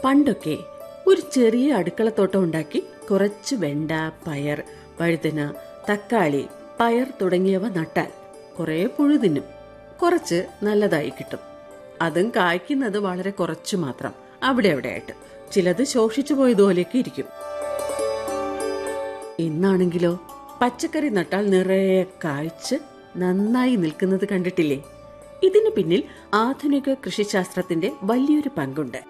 പണ്ടൊക്കെ ഒരു ചെറിയ അടുക്കളത്തോട്ടം ഉണ്ടാക്കി കുറച്ച് വെണ്ട പയർ വഴുതന തക്കാളി പയർ തുടങ്ങിയവ നട്ടാൽ കുറെ പുഴു തിന്നും കുറച്ച് നല്ലതായി കിട്ടും അതും കായ്ക്കുന്നത് വളരെ കുറച്ചു മാത്രം അവിടെ അവിടെയായിട്ട് ചിലത് ശോഷിച്ചു പോയതുപോലെയൊക്കെ ഇരിക്കും ഇന്നാണെങ്കിലോ പച്ചക്കറി നട്ടാൽ നിറയെ കായ്ച്ച് നന്നായി നിൽക്കുന്നത് കണ്ടിട്ടില്ലേ ഇതിനു പിന്നിൽ ആധുനിക കൃഷിശാസ്ത്രത്തിന്റെ വലിയൊരു പങ്കുണ്ട്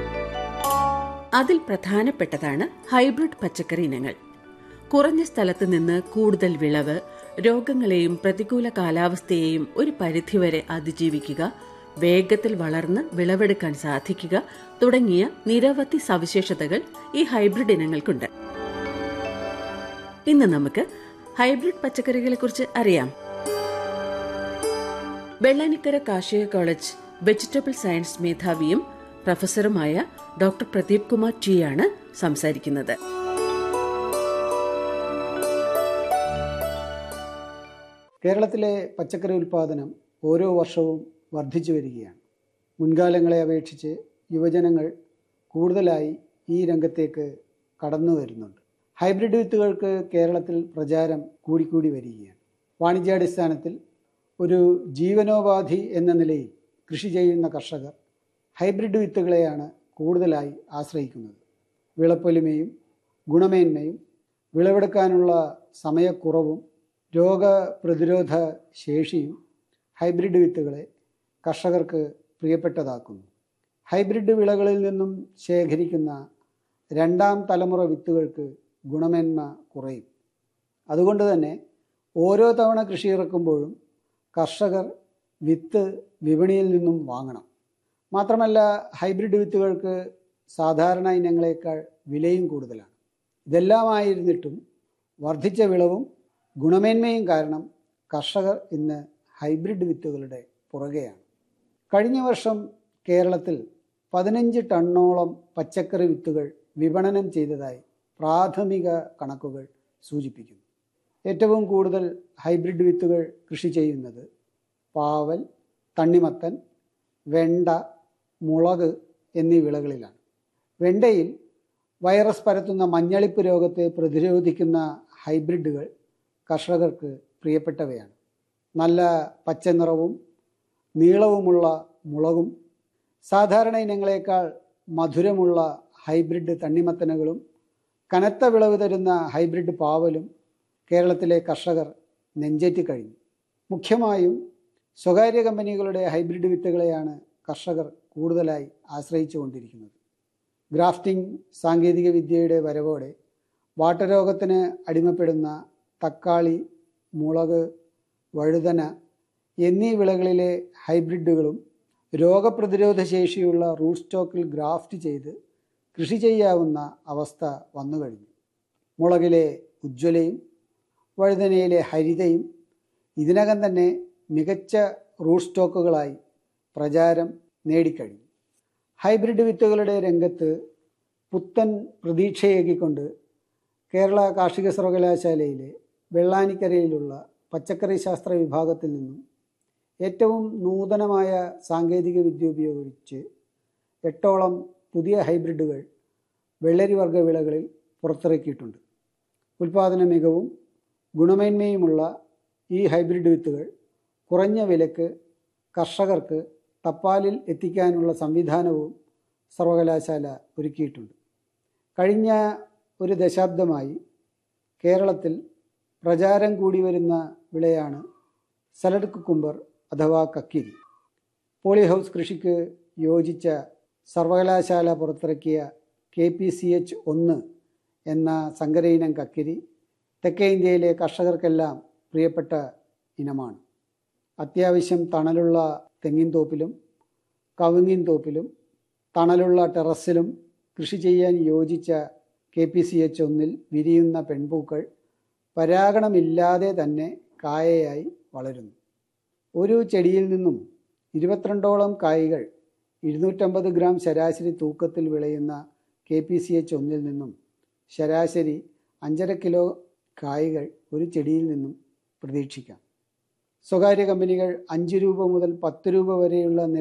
അതിൽ പ്രധാനപ്പെട്ടതാണ് ഹൈബ്രിഡ് പച്ചക്കറി ഇനങ്ങൾ കുറഞ്ഞ സ്ഥലത്ത് നിന്ന് കൂടുതൽ വിളവ് രോഗങ്ങളെയും പ്രതികൂല കാലാവസ്ഥയെയും ഒരു പരിധിവരെ അതിജീവിക്കുക വേഗത്തിൽ വളർന്ന് വിളവെടുക്കാൻ സാധിക്കുക തുടങ്ങിയ നിരവധി സവിശേഷതകൾ ഈ ഹൈബ്രിഡ് ഇനങ്ങൾക്കുണ്ട് ഇന്ന് നമുക്ക് ഹൈബ്രിഡ് പച്ചക്കറികളെ കുറിച്ച് അറിയാം വെള്ളാനിക്കര കാർഷിക കോളേജ് വെജിറ്റബിൾ സയൻസ് മേധാവിയും പ്രൊഫസറുമായ ഡോക്ടർ പ്രദീപ് കുമാർ ടി ആണ് സംസാരിക്കുന്നത് കേരളത്തിലെ പച്ചക്കറി ഉൽപ്പാദനം ഓരോ വർഷവും വർദ്ധിച്ചു വരികയാണ് മുൻകാലങ്ങളെ അപേക്ഷിച്ച് യുവജനങ്ങൾ കൂടുതലായി ഈ രംഗത്തേക്ക് കടന്നു വരുന്നുണ്ട് ഹൈബ്രിഡ് വിത്തുകൾക്ക് കേരളത്തിൽ പ്രചാരം കൂടിക്കൂടി വരികയാണ് വാണിജ്യാടിസ്ഥാനത്തിൽ ഒരു ജീവനോപാധി എന്ന നിലയിൽ കൃഷി ചെയ്യുന്ന കർഷകർ ഹൈബ്രിഡ് വിത്തുകളെയാണ് കൂടുതലായി ആശ്രയിക്കുന്നത് വിളപ്പൊലിമയും ഗുണമേന്മയും വിളവെടുക്കാനുള്ള സമയക്കുറവും രോഗപ്രതിരോധ ശേഷിയും ഹൈബ്രിഡ് വിത്തുകളെ കർഷകർക്ക് പ്രിയപ്പെട്ടതാക്കുന്നു ഹൈബ്രിഡ് വിളകളിൽ നിന്നും ശേഖരിക്കുന്ന രണ്ടാം തലമുറ വിത്തുകൾക്ക് ഗുണമേന്മ കുറയും അതുകൊണ്ട് തന്നെ ഓരോ തവണ കൃഷി ഇറക്കുമ്പോഴും കർഷകർ വിത്ത് വിപണിയിൽ നിന്നും വാങ്ങണം മാത്രമല്ല ഹൈബ്രിഡ് വിത്തുകൾക്ക് സാധാരണ ഇനങ്ങളെക്കാൾ വിലയും കൂടുതലാണ് ഇതെല്ലാമായിരുന്നിട്ടും വർദ്ധിച്ച വിളവും ഗുണമേന്മയും കാരണം കർഷകർ ഇന്ന് ഹൈബ്രിഡ് വിത്തുകളുടെ പുറകെയാണ് കഴിഞ്ഞ വർഷം കേരളത്തിൽ പതിനഞ്ച് ടണ്ണോളം പച്ചക്കറി വിത്തുകൾ വിപണനം ചെയ്തതായി പ്രാഥമിക കണക്കുകൾ സൂചിപ്പിക്കുന്നു ഏറ്റവും കൂടുതൽ ഹൈബ്രിഡ് വിത്തുകൾ കൃഷി ചെയ്യുന്നത് പാവൽ തണ്ണിമത്തൻ വെണ്ട മുളക് എന്നീ വിളകളിലാണ് വെണ്ടയിൽ വൈറസ് പരത്തുന്ന മഞ്ഞളിപ്പ് രോഗത്തെ പ്രതിരോധിക്കുന്ന ഹൈബ്രിഡുകൾ കർഷകർക്ക് പ്രിയപ്പെട്ടവയാണ് നല്ല പച്ചനിറവും നീളവുമുള്ള മുളകും സാധാരണ ഇനങ്ങളെക്കാൾ മധുരമുള്ള ഹൈബ്രിഡ് തണ്ണിമത്തനുകളും കനത്ത വിളവ് തരുന്ന ഹൈബ്രിഡ് പാവലും കേരളത്തിലെ കർഷകർ നെഞ്ചേറ്റി കഴിഞ്ഞു മുഖ്യമായും സ്വകാര്യ കമ്പനികളുടെ ഹൈബ്രിഡ് വിത്തുകളെയാണ് കർഷകർ കൂടുതലായി ആശ്രയിച്ചുകൊണ്ടിരിക്കുന്നത് ഗ്രാഫ്റ്റിംഗ് സാങ്കേതിക വിദ്യയുടെ വരവോടെ വാട്ടരോഗത്തിന് അടിമപ്പെടുന്ന തക്കാളി മുളക് വഴുതന എന്നീ വിളകളിലെ ഹൈബ്രിഡുകളും രോഗപ്രതിരോധ ശേഷിയുള്ള റൂട്ട് സ്റ്റോക്കിൽ ഗ്രാഫ്റ്റ് ചെയ്ത് കൃഷി ചെയ്യാവുന്ന അവസ്ഥ വന്നു കഴിഞ്ഞു മുളകിലെ ഉജ്ജ്വലയും വഴുതനയിലെ ഹരിതയും ഇതിനകം തന്നെ മികച്ച റൂട്ട് സ്റ്റോക്കുകളായി പ്രചാരം നേടിക്കഴിഞ്ഞു ഹൈബ്രിഡ് വിത്തുകളുടെ രംഗത്ത് പുത്തൻ പ്രതീക്ഷയേകിക്കൊണ്ട് കേരള കാർഷിക സർവകലാശാലയിലെ വെള്ളാനിക്കരയിലുള്ള പച്ചക്കറി ശാസ്ത്ര വിഭാഗത്തിൽ നിന്നും ഏറ്റവും നൂതനമായ സാങ്കേതിക വിദ്യ ഉപയോഗിച്ച് എട്ടോളം പുതിയ ഹൈബ്രിഡുകൾ വെള്ളരി വർഗ്ഗ വിളകളിൽ പുറത്തിറക്കിയിട്ടുണ്ട് ഉൽപാദന മികവും ഗുണമേന്മയുമുള്ള ഈ ഹൈബ്രിഡ് വിത്തുകൾ കുറഞ്ഞ വിലക്ക് കർഷകർക്ക് തപ്പാലിൽ എത്തിക്കാനുള്ള സംവിധാനവും സർവകലാശാല ഒരുക്കിയിട്ടുണ്ട് കഴിഞ്ഞ ഒരു ദശാബ്ദമായി കേരളത്തിൽ പ്രചാരം കൂടി വരുന്ന വിളയാണ് സലഡ് കുക്കുംബർ അഥവാ കക്കിരി പോളി ഹൗസ് കൃഷിക്ക് യോജിച്ച സർവകലാശാല പുറത്തിറക്കിയ കെ പി സി എച്ച് ഒന്ന് എന്ന സങ്കരയിനം കക്കിരി തെക്കേ ഇന്ത്യയിലെ കർഷകർക്കെല്ലാം പ്രിയപ്പെട്ട ഇനമാണ് അത്യാവശ്യം തണലുള്ള തെങ്ങിൻ തോപ്പിലും കവുങ്ങിൻ തോപ്പിലും തണലുള്ള ടെറസിലും കൃഷി ചെയ്യാൻ യോജിച്ച കെ പി സി എച്ച് ഒന്നിൽ വിരിയുന്ന പെൺപൂക്കൾ പരാഗണമില്ലാതെ തന്നെ കായയായി വളരുന്നു ഒരു ചെടിയിൽ നിന്നും ഇരുപത്തിരണ്ടോളം കായ്കൾ ഇരുന്നൂറ്റമ്പത് ഗ്രാം ശരാശരി തൂക്കത്തിൽ വിളയുന്ന കെ പി സി എച്ച് ഒന്നിൽ നിന്നും ശരാശരി അഞ്ചര കിലോ കായ്കൾ ഒരു ചെടിയിൽ നിന്നും പ്രതീക്ഷിക്കാം സ്വകാര്യ കമ്പനികൾ അഞ്ച് രൂപ മുതൽ പത്ത് രൂപ വരെയുള്ള